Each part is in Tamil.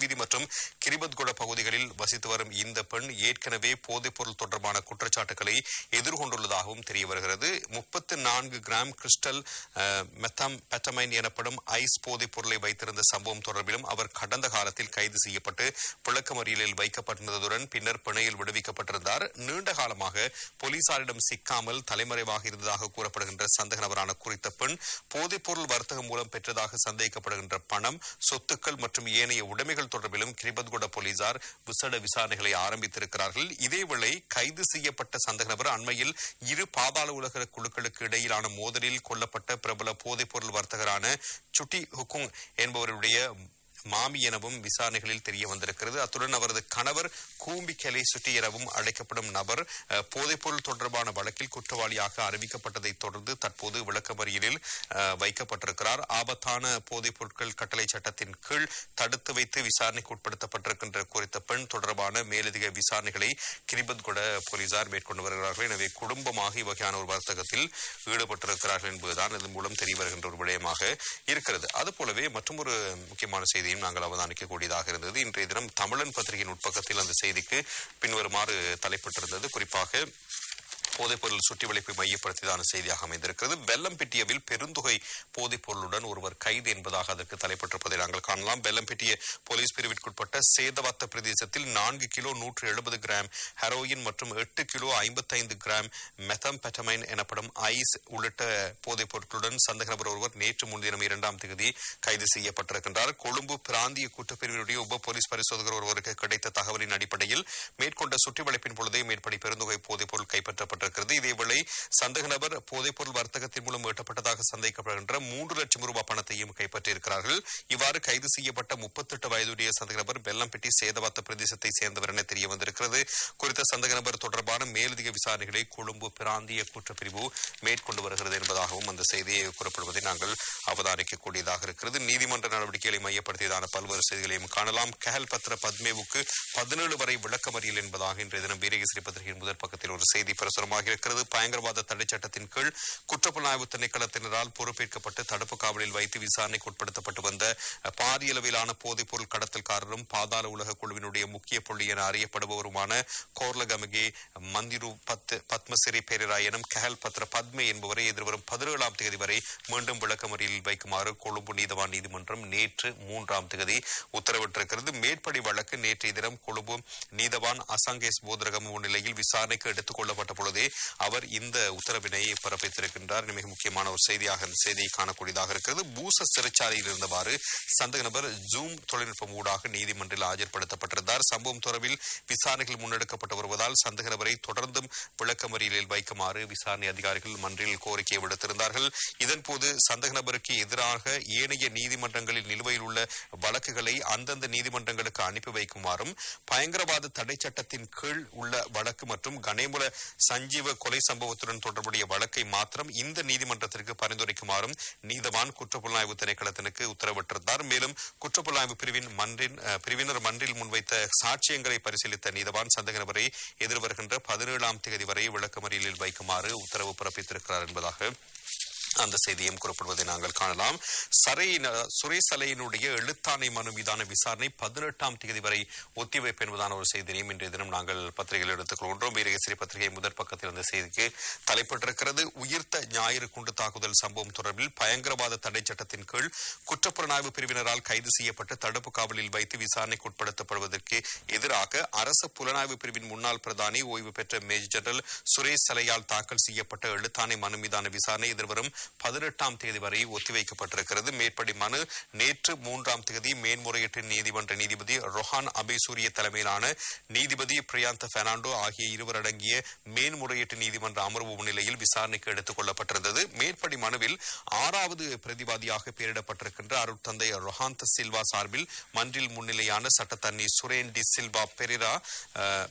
கடைவீதி மற்றும் கிரிபத்கொட பகுதிகளில் வசித்து வரும் இந்த பெண் ஏற்கனவே போதைப்பொருள் தொடர்பான குற்றச்சாட்டுகளை எதிர்கொண்டுள்ளதாகவும் தெரிய வருகிறது முப்பத்து நான்கு கிராம் கிறிஸ்டல் மெத்தாம் பெட்டமைன் எனப்படும் ஐஸ் போதைப் பொருளை வைத்திருந்த சம்பவம் தொடர்பிலும் அவர் கடந்த காலத்தில் கைது செய்யப்பட்டு விளக்கமறியலில் வைக்கப்பட்டிருந்ததுடன் பின்னர் பிணையில் விடுவிக்கப்பட்டிருந்தார் நீண்ட காலமாக போலீசாரிடம் சிக்காமல் தலைமறைவாக இருந்ததாக கூறப்படுகின்ற சந்தேக நபரான குறித்த பெண் போதைப்பொருள் வர்த்தகம் மூலம் பெற்றதாக சந்தேகிக்கப்படுகின்ற பணம் சொத்துக்கள் மற்றும் ஏனைய உடைமைகள் தொடர்பிலும் கிரிபத்குட போலீசார் விசேட விசாரணைகளை ஆரம்பித்திருக்கிறார்கள் இதேவேளை கைது செய்யப்பட்ட சந்தேக நபர் அண்மையில் இரு பாதாள உலக குழுக்களுக்கு இடையிலான மோதலில் கொல்லப்பட்ட பிரபல போதைப்பொருள் வர்த்தகரான சுட்டி ஹுக்குங் என்பவருடைய மாமி எனவும் விசாரணைகளில் தெரிய வந்திருக்கிறது அத்துடன் அவரது கணவர் கூம்பி கெலை சுட்டி எனவும் அழைக்கப்படும் நபர் அஹ், போதைப்பொருள் தொடர்பான வழக்கில் குற்றவாளியாக அறிவிக்கப்பட்டதைத் தொடர்ந்து தற்போது விளக்கமறியலில் அஹ், வைக்கப்பட்டிருக்கிறார் ஆபத்தான போதைப் பொருட்கள் கட்டளை சட்டத்தின் கீழ் தடுத்து வைத்து விசாரணைக்கு உட்படுத்தப்பட்டிருக்கின்ற குறித்த பெண் தொடர்பான மேலதிக விசாரணைகளை கிரிபத்கொட போலீசார் மேற்கொண்டு வருகிறார்கள் எனவே குடும்பமாக இவ்வகையான ஒரு வர்த்தகத்தில் ஈடுபட்டிருக்கிறார்கள் என்பதுதான் இதன் மூலம் தெரிய வருகின்ற ஒரு விடயமாக இருக்கிறது அதுபோலவே மற்றொரு முக்கியமான செய்தியும் நாங்கள் அவதானிக்க கூடியதாக இருந்தது இன்றைய தினம் தமிழன் பத்திரிகையின் உட்பக்கத்தில் அந்த செய்திக்கு பின்வருமாறு தலைப்பட்டிருந்தது குறிப்பாக போதைப்பொருள் சுற்றி வளைப்பை மையப்படுத்தியதான செய்தியாக அமைந்திருக்கிறது வெள்ளம்பிட்டியவில் பெருந்தொகை போதைப் பொருளுடன் ஒருவர் கைது என்பதாக அதற்கு தலைப்பட்டிருப்பதை நாங்கள் காணலாம் வெள்ளம்பிட்டிய போலீஸ் பிரிவிற்குட்பட்ட சேதவாத்த பிரதேசத்தில் நான்கு கிலோ நூற்று எழுபது கிராம் ஹெரோயின் மற்றும் எட்டு கிலோ ஐம்பத்தைந்து கிராம் மெத்தம்பெட்டமைன் எனப்படும் ஐஸ் உள்ளிட்ட போதைப் பொருட்களுடன் சந்தேக நபர் ஒருவர் நேற்று முன்தினம் இரண்டாம் தேதி கைது செய்யப்பட்டிருக்கின்றார் கொழும்பு பிராந்திய குற்றப்பிரிவினுடைய உப போலீஸ் பரிசோதகர் ஒருவருக்கு கிடைத்த தகவலின் அடிப்படையில் மேற்கொண்ட சுற்றி வளைப்பின் பொழுதே மேற்படி பெருந்தொகை போதைப் பொருள் கைப்பற்றப்பட்டிருக்கிறது இதேவேளை சந்தேக நபர் போதைப்பொருள் வர்த்தகத்தின் மூலம் ஈட்டப்பட்டதாக சந்தேகிக்கப்படுகின்ற மூன்று லட்சம் ரூபாய் பணத்தையும் கைப்பற்றியிருக்கிறார்கள் இவ்வாறு கைது செய்யப்பட்ட முப்பத்தெட்டு வயதுடைய சந்தேக நபர் வெள்ளம்பட்டி சேதவாத்த பிரதேசத்தை சேர்ந்தவர் என தெரிய வந்திருக்கிறது குறித்த சந்தேக நபர் தொடர்பான மேலதிக விசாரணைகளை கொழும்பு பிராந்திய குற்றப்பிரிவு மேற்கொண்டு வருகிறது என்பதாகவும் அந்த செய்தியை குறிப்பிடுவதை நாங்கள் அவதானிக்கக்கூடியதாக இருக்கிறது நீதிமன்ற நடவடிக்கைகளை மையப்படுத்தியதான பல்வேறு செய்திகளையும் காணலாம் கஹல் பத்ர பத்மேவுக்கு பதினேழு வரை விளக்கமறியல் என்பதாக இன்றைய தினம் வீரகேசரி பத்திரிகையின் முதல் பக்கத்தில் ஒரு செய்தி பிரசுரமாக இருக்கிறது பயங்கரவாத தடை சட்டத்தின் கீழ் குற்றப்புலனாய்வு திணைக்களத்தினரால் பொறுப்பேற்கப்பட்டு தடுப்பு காவலில் வைத்து விசாரணைக்கு உட்படுத்தப்பட்டு வந்த அஹ், பாரிய அளவிலான போதைப் பொருள் கடத்தல்காரரும் பாதாள உலக குழுவினுடைய முக்கிய புள்ளி என அறியப்படுபவருமான கோர்லகமகே மந்திரு பத் பத்மசிறி பேரராய் எனும் கஹல் பத்ர பத்மே என்பவரை எதிர்வரும் பதினேழாம் தேதி வரை மீண்டும் விளக்கமறியலில் வைக்குமாறு கொழும்பு நீதவான் நீதிமன்றம் நேற்று மூன்றாம் தேதி உத்தரவிட்டிருக்கிறது மேற்படி வழக்கு நேற்றைய தினம் கொழும்பு நீதவான் அசாங்கேஸ் போதரகம் முன்னிலையில் விசாரணைக்கு எடுத்துக் கொள்ளப்பட்ட பொழுதே அவர் இந்த உத்தரவினை பிறப்பித்திருக்கின்றார் இது மிக முக்கியமான ஒரு செய்தியாக இந்த செய்தியை காணக்கூடியதாக இருக்கிறது பூச சிறைச்சாலையில் இருந்தவாறு சந்தேக நபர் ஜூம் தொழில்நுட்பம் ஊடாக நீதிமன்றில் ஆஜர்படுத்தப்பட்டிருந்தார் சம்பவம் தொடர்பில் விசாரணைகள் முன்னெடுக்கப்பட்டு வருவதால் சந்தேக நபரை தொடர்ந்தும் விளக்கமறியலில் வைக்குமாறு விசாரணை அதிகாரிகள் மன்றில் கோரிக்கை விடுத்திருந்தார்கள் இதன்போது சந்தேக நபருக்கு எதிராக ஏனைய நீதிமன்றங்களில் நிலுவையில் உள்ள வழக்குகளை அந்தந்த நீதிமன்றங்களுக்கு அனுப்பி வைக்குமாறும் பயங்கரவாத தடை சட்டத்தின் கீழ் உள்ள வழக்கு மற்றும் கணேமுல சஞ்சீவ கொலை சம்பவத்துடன் தொடர்புடைய வழக்கை மாத்திரம் இந்த நீதிமன்றத்திற்கு பரிந்துரைக்குமாறும் நீதவான் குற்றப்புலனாய்வு திணைக்களத்திற்கு உத்தரவிட்டிருந்தார் மேலும் குற்றப்புலனாய்வு பிரிவின் மன்றின் அஹ், பிரிவினர் மன்றில் முன்வைத்த சாட்சியங்களை பரிசீலித்த நீதவான் சந்தேக நபரை எதிர்வருகின்ற பதினேழாம் தேதி வரை விளக்கமறியலில் வைக்குமாறு உத்தரவு பிறப்பித்திருக்கிறார் என்பதாக அந்த செய்தியும் குறிப்பிடுவதை நாங்கள் காணலாம் சரை சுரேஷ் அலையினுடைய எழுத்தாணை மனு மீதான விசாரணை பதினெட்டாம் தேதி வரை ஒத்திவைப்பு என்பதான ஒரு செய்தியையும் இன்றைய தினம் நாங்கள் பத்திரிகையில் எடுத்துக்கொள்கின்றோம் வீரகேசரி பத்திரிகை முதற் பக்கத்தில் அந்த செய்திக்கு தலைப்பட்டிருக்கிறது உயிர்த்த ஞாயிறு குண்டு தாக்குதல் சம்பவம் தொடர்பில் பயங்கரவாத தடை சட்டத்தின் கீழ் குற்றப்புலனாய்வு பிரிவினரால் கைது செய்யப்பட்டு தடுப்பு காவலில் வைத்து விசாரணைக்கு உட்படுத்தப்படுவதற்கு எதிராக அரசு புலனாய்வு பிரிவின் முன்னாள் பிரதானி ஓய்வு பெற்ற மேஜர் ஜெனரல் சுரேஷ் சலையால் தாக்கல் செய்யப்பட்ட எழுத்தாணை மனு மீதான விசாரணை எதிர்வரும் பதினெட்டாம் தேதி வரை ஒத்திவைக்கப்பட்டிருக்கிறது மேற்படி மனு நேற்று மூன்றாம் தேதி மேன்முறையீட்டு நீதிமன்ற நீதிபதி ரொஹான் அபேசூரிய தலைமையிலான நீதிபதி பிரியாந்த பெர்னாண்டோ ஆகிய இருவர் அடங்கிய மேன்முறையீட்டு நீதிமன்ற அமர்வு முன்னிலையில் விசாரணைக்கு எடுத்துக் கொள்ளப்பட்டிருந்தது மேற்படி மனுவில் ஆறாவது பிரதிவாதியாக பெயரிடப்பட்டிருக்கின்ற அருட்தந்தை ரொஹாந்த சில்வா சார்பில் மன்றில் முன்னிலையான சட்டத்தண்ணி சுரேன் டி சில்வா பெரிரா அஹ்,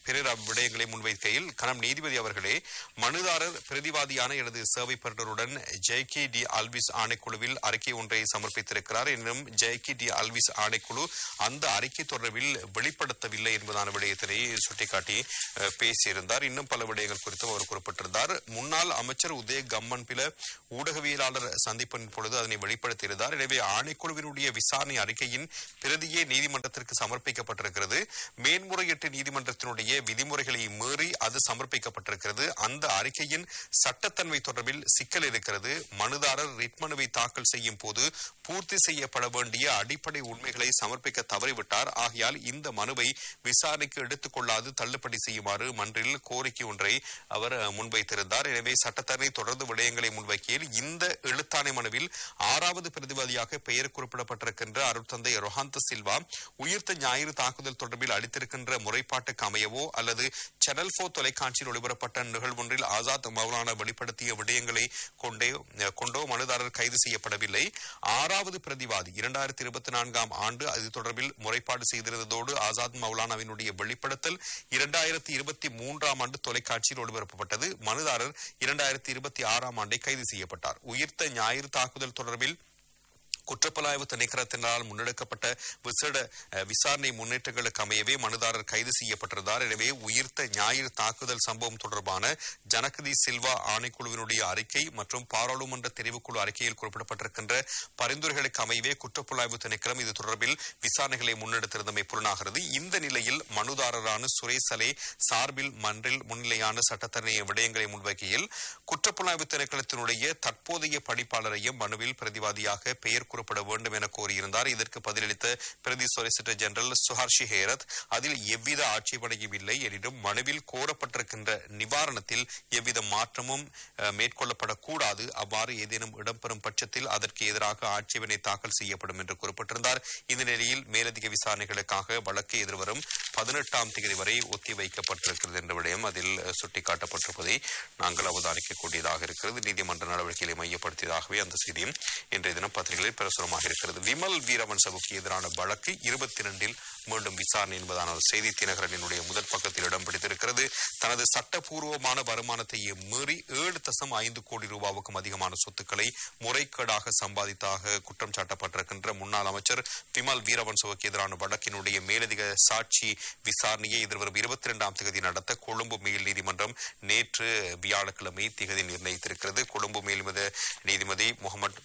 பிறர் அவ்விடயங்களை முன்வைக்கையில் கனம் நீதிபதி அவர்களே மனுதாரர் பிரதிவாதியான எனது சேவை பெறுநருடன் ஜெய்கி டி அல்விஸ் ஆணைக்குழுவில் அறிக்கை ஒன்றை சமர்ப்பித்திருக்கிறார் எனினும் ஜெய்கி டி அல்விஸ் ஆணைக்குழு அந்த அறிக்கை தொடர்பில் வெளிப்படுத்தவில்லை என்பதான விடயத்தினை சுட்டிக்காட்டி அஹ், பேசியிருந்தார் இன்னும் பல விடயங்கள் குறித்தும் அவர் குறிப்பிட்டிருந்தார் முன்னாள் அமைச்சர் உதய கம்மன் பில ஊடகவியலாளர் சந்திப்பின் பொழுது அதனை வெளிப்படுத்தியிருந்தார் எனவே ஆணைக்குழுவினுடைய விசாரணை அறிக்கையின் பிரதியே நீதிமன்றத்திற்கு சமர்ப்பிக்கப்பட்டிருக்கிறது மேன்முறையீட்டு நீதிமன்றத்தினுடைய விதிமுறைகளை மீறி அது சமர்ப்பிக்கப்பட்டிருக்கிறது அந்த அறிக்கையின் சட்டத்தன்மை தொடர்பில் சிக்கல் இருக்கிறது மனுதாரர் ரிட் மனுவை தாக்கல் செய்யும் போது பூர்த்தி செய்யப்பட வேண்டிய அடிப்படை உண்மைகளை சமர்ப்பிக்க தவறிவிட்டார் ஆகையால் இந்த மனுவை விசாரணைக்கு எடுத்துக் கொள்ளாது தள்ளுபடி செய்யுமாறு மன்றில் கோரிக்கை ஒன்றை அவர் அஹ், முன்வைத்திருந்தார் எனவே சட்டத்தரணி தொடர்ந்து விடயங்களை முன்வைக்கையில் இந்த எழுத்தாணை மனுவில் ஆறாவது பிரதிவாதியாக பெயர் குறிப்பிடப்பட்டிருக்கின்ற அருட்தந்தை ரொஹாந்த சில்வா உயிர்த்த ஞாயிறு தாக்குதல் தொடர்பில் அளித்திருக்கின்ற முறைப்பாட்டுக்கு அமையவோ அல்லது சேனல் போ தொலைக்காட்சியில் ஒளிபரப்பட்ட நிகழ்வொன்றில் ஆசாத் மௌலானா வெளிப்படுத்திய விடயங்களை கொண்டே அஹ், கொண்டோ மனுதாரர் கைது செய்யப்படவில்லை ஆறாவது பிரதிவாதி இரண்டாயிரத்தி இருபத்தி நான்காம் ஆண்டு அது தொடர்பில் முறைப்பாடு செய்திருந்ததோடு ஆசாத் மௌலானாவினுடைய வெளிப்படுத்தல் இரண்டாயிரத்தி இருபத்தி மூன்றாம் ஆண்டு தொலைக்காட்சியில் ஒளிபரப்பப்பட்டது மனுதாரர் இரண்டாயிரத்தி இருபத்தி ஆறாம் ஆண்டை கைது செய்யப்பட்டார் உயிர்த்த ஞாயிறு தாக்குதல் தொடர்பில் குற்றப்புலனாய்வு திணைக்களத்தினால் முன்னெடுக்கப்பட்ட விசேட அஹ், விசாரணை முன்னேற்றங்களுக்கு அமையவே மனுதாரர் கைது செய்யப்பட்டிருந்தார் எனவே உயிர்த்த ஞாயிறு தாக்குதல் சம்பவம் தொடர்பான ஜனகதி சில்வா ஆணைக்குழுவினுடைய அறிக்கை மற்றும் பாராளுமன்ற தெரிவுக்குழு அறிக்கையில் குறிப்பிடப்பட்டிருக்கின்ற பரிந்துரைகளுக்கு அமையவே குற்றப்புலனாய்வு திணைக்களம் இது தொடர்பில் விசாரணைகளை முன்னெடுத்திருந்தமை புலனாகிறது இந்த நிலையில் மனுதாரரான சுரேஷ் சலே சார்பில் மன்றில் முன்னிலையான சட்டத்தரணி விடயங்களை முன்வைக்கையில் குற்றப்புலனாய்வு திணைக்களத்தினுடைய தற்போதைய படிப்பாளரையும் மனுவில் பிரதிவாதியாக பெயர் கூறப்பட வேண்டும் என கோரியிருந்தார் இதற்கு பதிலளித்த பிரதி சொலிசிட்டர் ஜெனரல் சுஹர்ஷி ஹேரத் அதில் எவ்வித ஆட்சேபனையும் இல்லை எனினும் மனுவில் கோரப்பட்டிருக்கின்ற நிவாரணத்தில் எவ்வித மாற்றமும் அஹ், மேற்கொள்ளப்படக்கூடாது அவ்வாறு ஏதேனும் இடம்பெறும் பட்சத்தில் அதற்கு எதிராக ஆட்சேபனை தாக்கல் செய்யப்படும் என்று குறிப்பிட்டிருந்தார் இந்த நிலையில் மேலதிக விசாரணைகளுக்காக வழக்கு எதிர்வரும் பதினெட்டாம் தேதி வரை ஒத்திவைக்கப்பட்டிருக்கிறது என்ற விடயம் அதில் அஹ், சுட்டிக்காட்டப்பட்டிருப்பதை நாங்கள் அவதானிக்கக்கூடியதாக இருக்கிறது நீதிமன்ற நடவடிக்கைகளை மையப்படுத்தியதாகவே அந்த செய்தியும் இன்றைய தினம் பத்திரிகைகளில் பிரசுரமாக இருக்கிறது விமல் வீரவன்சவுக்கு எதிரான வழக்கு இருபத்தி இரண்டில் மீண்டும் விசாரணை என்பதான ஒரு செய்தி தினகரனினுடைய முதல் பக்கத்தில் இடம் பிடித்திருக்கிறது தனது சட்டப்பூர்வமான வருமானத்தை மீறி ஏழு தசம் ஐந்து கோடி ரூபாவுக்கும் அதிகமான சொத்துக்களை முறைகேடாக சம்பாதித்தாக குற்றம் சாட்டப்பட்டிருக்கின்ற முன்னாள் அமைச்சர் விமல் வீரவன்சவுக்கு எதிரான வழக்கினுடைய மேலதிக சாட்சி விசாரணையை எதிர்வரும் இருபத்தி இரண்டாம் தேதி நடத்த கொழும்பு மேல் நீதிமன்றம் நேற்று வியாழக்கிழமை திகதி நிர்ணயித்திருக்கிறது கொழும்பு மேல்மத நீதிபதி முகமது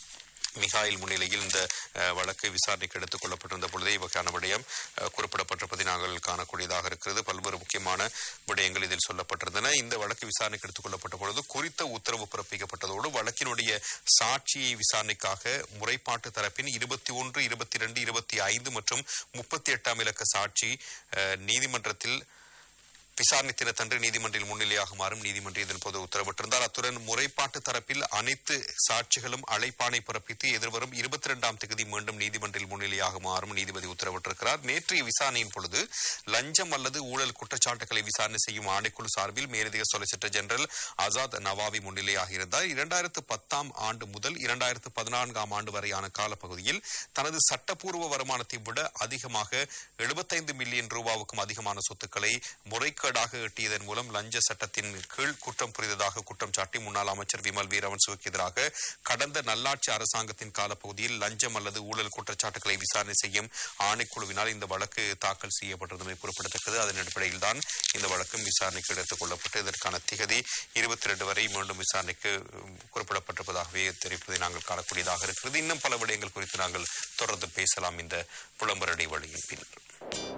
மிகாயில் முன்னிலையில் இந்த அஹ், வழக்கு விசாரணைக்கு எடுத்துக் கொள்ளப்பட்டிருந்த பொழுதே இவ்வகையான விடயம் அஹ், குறிப்பிடப்பட்டிருப்பதை நாங்கள் காணக்கூடியதாக இருக்கிறது பல்வேறு முக்கியமான விடயங்கள் இதில் சொல்லப்பட்டிருந்தன இந்த வழக்கு விசாரணைக்கு எடுத்துக் கொள்ளப்பட்ட பொழுது குறித்த உத்தரவு பிறப்பிக்கப்பட்டதோடு வழக்கினுடைய சாட்சியை விசாரணைக்காக முறைப்பாட்டு தரப்பின் இருபத்தி ஒன்று இருபத்தி இரண்டு இருபத்தி ஐந்து மற்றும் முப்பத்தி எட்டாம் இலக்க சாட்சி அஹ், நீதிமன்றத்தில் விசாரணை தினத்தன்று நீதிமன்றில் முன்னிலையாகுமாறும் நீதிமன்றம் இதன்போது உத்தரவிட்டிருந்தார் அத்துடன் முறைப்பாட்டு தரப்பில் அனைத்து சாட்சிகளும் அழைப்பாணை பிறப்பித்து எதிர்வரும் இருபத்தி இரண்டாம் தேதி மீண்டும் நீதிமன்றில் முன்னிலையாகுமாறும் நீதிபதி உத்தரவிட்டிருக்கிறார் நேற்றைய விசாரணையின் பொழுது லஞ்சம் அல்லது ஊழல் குற்றச்சாட்டுகளை விசாரணை செய்யும் ஆணைக்குழு சார்பில் மேலதிக சொலிசிட்டர் ஜெனரல் ஆசாத் நவாவி முன்னிலையாக இருந்தார் இரண்டாயிரத்து பத்தாம் ஆண்டு முதல் இரண்டாயிரத்து பதினான்காம் ஆண்டு வரையான காலப்பகுதியில் தனது சட்டப்பூர்வ வருமானத்தை விட அதிகமாக எழுபத்தைந்து மில்லியன் ரூபாவுக்கும் அதிகமான சொத்துக்களை முறைகேடாக எட்டியதன் மூலம் லஞ்ச சட்டத்தின் கீழ் குற்றம் புரிந்ததாக குற்றம் சாட்டி முன்னாள் அமைச்சர் விமல் வீரவன்சுவுக்கு எதிராக கடந்த நல்லாட்சி அரசாங்கத்தின் காலப்பகுதியில் லஞ்சம் அல்லது ஊழல் குற்றச்சாட்டுகளை விசாரணை செய்யும் ஆணைக்குழுவினால் இந்த வழக்கு தாக்கல் செய்யப்பட்டிருந்தமை குறிப்பிடத்தக்கது அதன் அடிப்படையில் தான் இந்த வழக்கும் விசாரணைக்கு எடுத்துக் கொள்ளப்பட்டு இதற்கான திகதி இருபத்தி ரெண்டு வரை மீண்டும் விசாரணைக்கு உம், குறிப்பிடப்பட்டிருப்பதாகவே தெரிவிப்பதை நாங்கள் காணக்கூடியதாக இருக்கிறது இன்னும் பல விடயங்கள் குறித்து நாங்கள் தொடர்ந்து பேசலாம் இந்த விளம்பர இடைவெளியின் பின்னர்